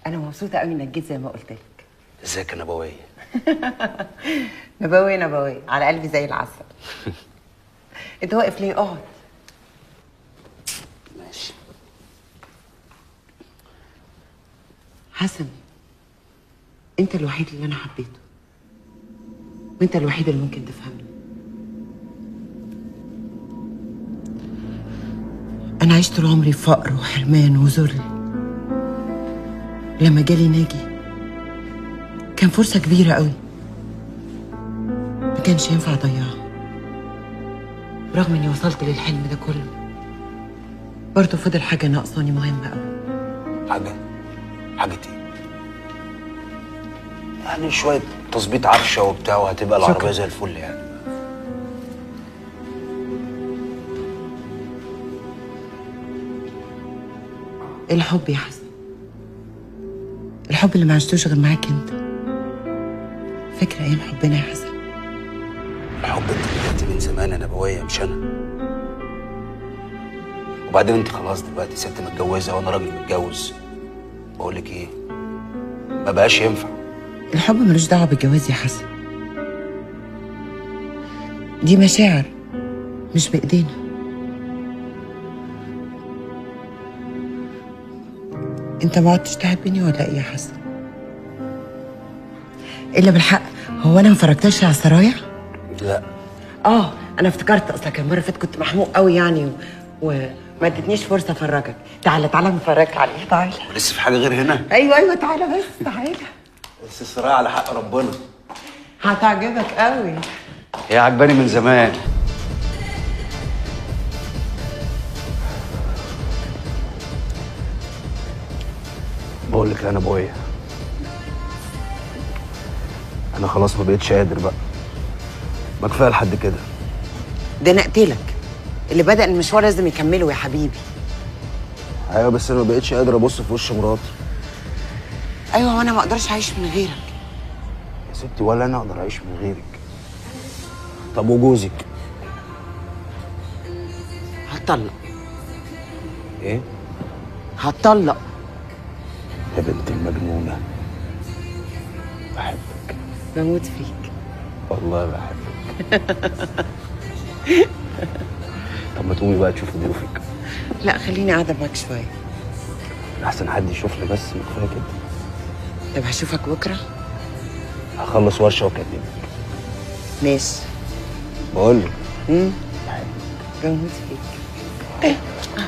انا مبسوطه قوي انك جيت زي ما قلت لك ازيك يا نبويه نبوي نبوي على قلبي زي العسل انت واقف ليه اقعد ماشي حسن انت الوحيد اللي انا حبيته وانت الوحيد اللي ممكن تفهمني انا عشت طول عمري في فقر وحرمان وذل لما جالي ناجي كان فرصة كبيرة قوي ما كانش ينفع اضيعها رغم اني وصلت للحلم ده كله برضه فضل حاجة ناقصاني مهمة قوي حاجه حاجه ايه يعني شويه تظبيط عفشه وبتاع وهتبقى شكرا. العربيه زي الفل يعني الحب يا حسن الحب اللي ما عشتوش غير معاك انت فاكر ايام حبنا يا حسن الحب انت بدأت من زمان يا نبويه مش انا وبعدين انت خلاص دلوقتي ست متجوزه وانا راجل متجوز بقول لك ايه ما بقاش ينفع الحب ملوش دعوه بالجواز يا حسن دي مشاعر مش بايدينا انت ما عدتش تحبني ولا ايه يا حسن الا بالحق هو انا ما فرجتش على السرايا لا اه انا افتكرت اصلك المره اللي فاتت كنت محموق قوي يعني و... وما ادتنيش فرصه افرجك تعالى تعالى نفرجك عليه تعالى لسه في حاجه غير هنا ايوه ايوه تعالى بس تعالى بس الصراحه على حق ربنا هتعجبك قوي هي عجباني من زمان بقول لك يا نبويه انا خلاص ما بقتش قادر بقى ما كفايه لحد كده ده انا اقتلك اللي بدا المشوار لازم يكمله يا حبيبي ايوه بس انا ما بقتش قادر ابص في وش مراتي ايوه وانا ما اقدرش اعيش من غيرك يا ستي ولا انا اقدر اعيش من غيرك طب وجوزك هتطلق ايه هتطلق يا بنت المجنونه بحبك بموت فيك والله بحبك طب ما تقومي بقى تشوفي ضيوفك لا خليني قاعده معاك شويه احسن حد يشوفني بس ما كفايه كده طب هشوفك بكره هخلص ورشه واكلمك ماشي بقول لك امم بموت فيك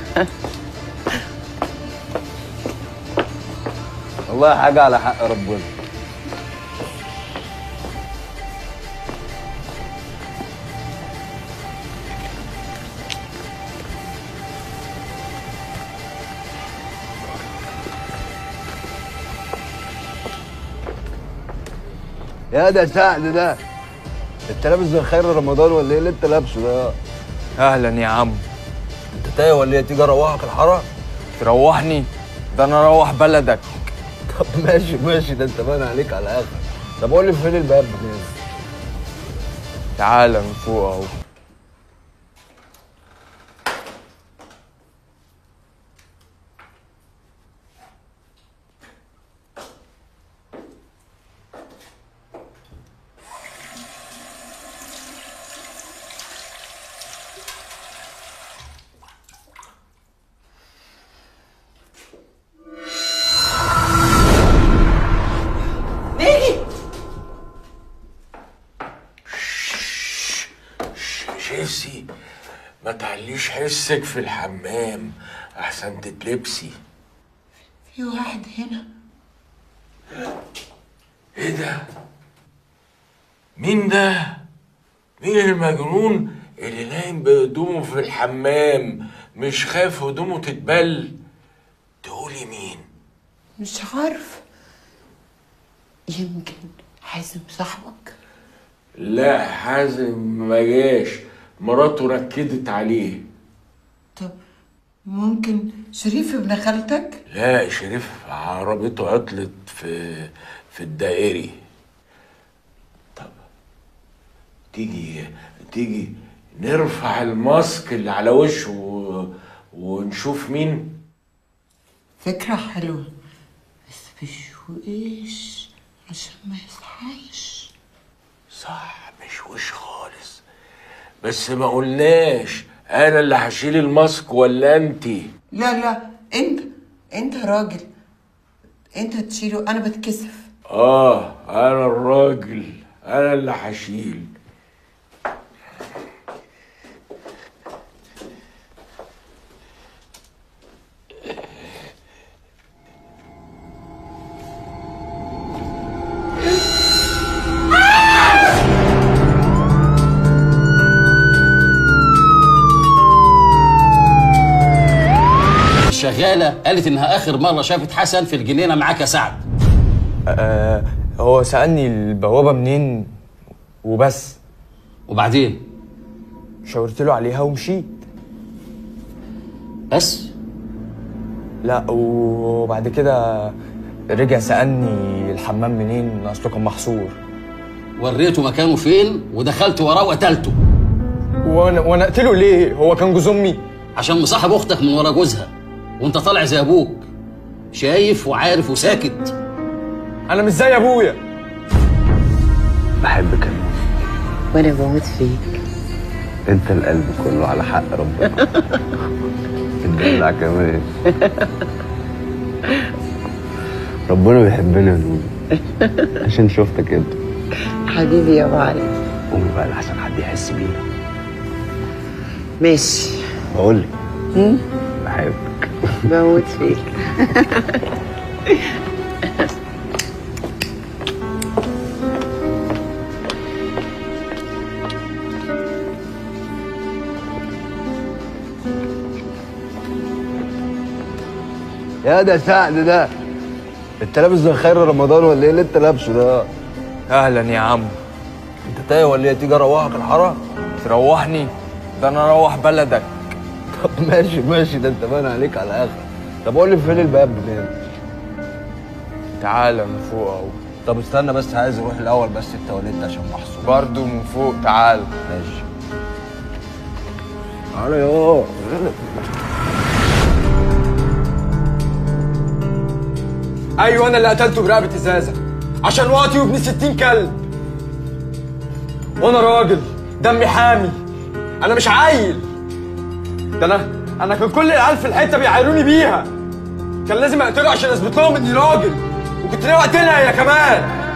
والله حاجه على حق ربنا يا ده سعد ده انت لابس زي خير رمضان ولا ايه اللي انت لابسه ده اهلا يا عم انت تايه ولا ايه تيجي اروحك الحاره تروحني ده انا اروح بلدك طب ماشي ماشي ده انت باين عليك على الاخر طب قول لي فين الباب هنا تعالى من فوق اهو نيجي حسي ما تعليش حسك في الحمام احسن تتلبسي في واحد هنا ايه ده مين ده مين المجنون اللي نايم بهدومه في الحمام مش خايف هدومه تتبل تقولي مين مش عارف يمكن حازم صاحبك لا حازم ما جاش مراته ركدت عليه طب ممكن شريف ابن خالتك لا شريف عربيته عطلت في في الدائري طب تيجي تيجي نرفع الماسك اللي على وشه و- ونشوف مين فكرة حلوة بس بشويش عشان ما يصحاش صح مش وش خالص بس ما قلناش انا اللي هشيل الماسك ولا انتي لا لا انت انت راجل انت هتشيله انا بتكسف اه انا الراجل انا اللي هشيل الشغالة قالت إنها آخر مرة شافت حسن في الجنينة معاك يا سعد آه هو سألني البوابة منين وبس وبعدين شاورت له عليها ومشيت بس لا وبعد كده رجع سألني الحمام منين أصله كان محصور وريته مكانه فين ودخلت وراه وقتلته وانا وانا اقتله ليه؟ هو كان جوز امي عشان مصاحب أختك من ورا جوزها وأنت طالع زي أبوك شايف وعارف وساكت انا مش زي ابويا بحبك أنا وانا بموت فيك انت القلب كله على حق ربنا الدلع كمان ربنا بيحبنا يا نونو عشان شفتك انت حبيبي يا ابو علي قومي بقى لحسن حد يحس بينا ماشي بقول لك بحبك بموت فيك يا ده سعد ده انت لابس زي خير رمضان ولا ايه اللي انت لابسه ده اهلا يا عم انت تايه ولا ايه تيجي اروحك الحاره تروحني ده انا اروح بلدك طب ماشي ماشي ده انت باين عليك على الاخر طب قول لي فين الباب فين تعالى من فوق اهو طب استنى بس عايز اروح الاول بس التواليت عشان محصور برضه من فوق تعالى ماشي تعالى يا ايوه انا اللي قتلته برقبه ازازه عشان واطي وابن 60 كلب وانا راجل دمي حامي انا مش عيل ده انا انا كان كل العيال في الحته بيعايروني بيها كان لازم اقتله عشان اثبت لهم اني راجل وكنت ناوي اقتلها هي كمان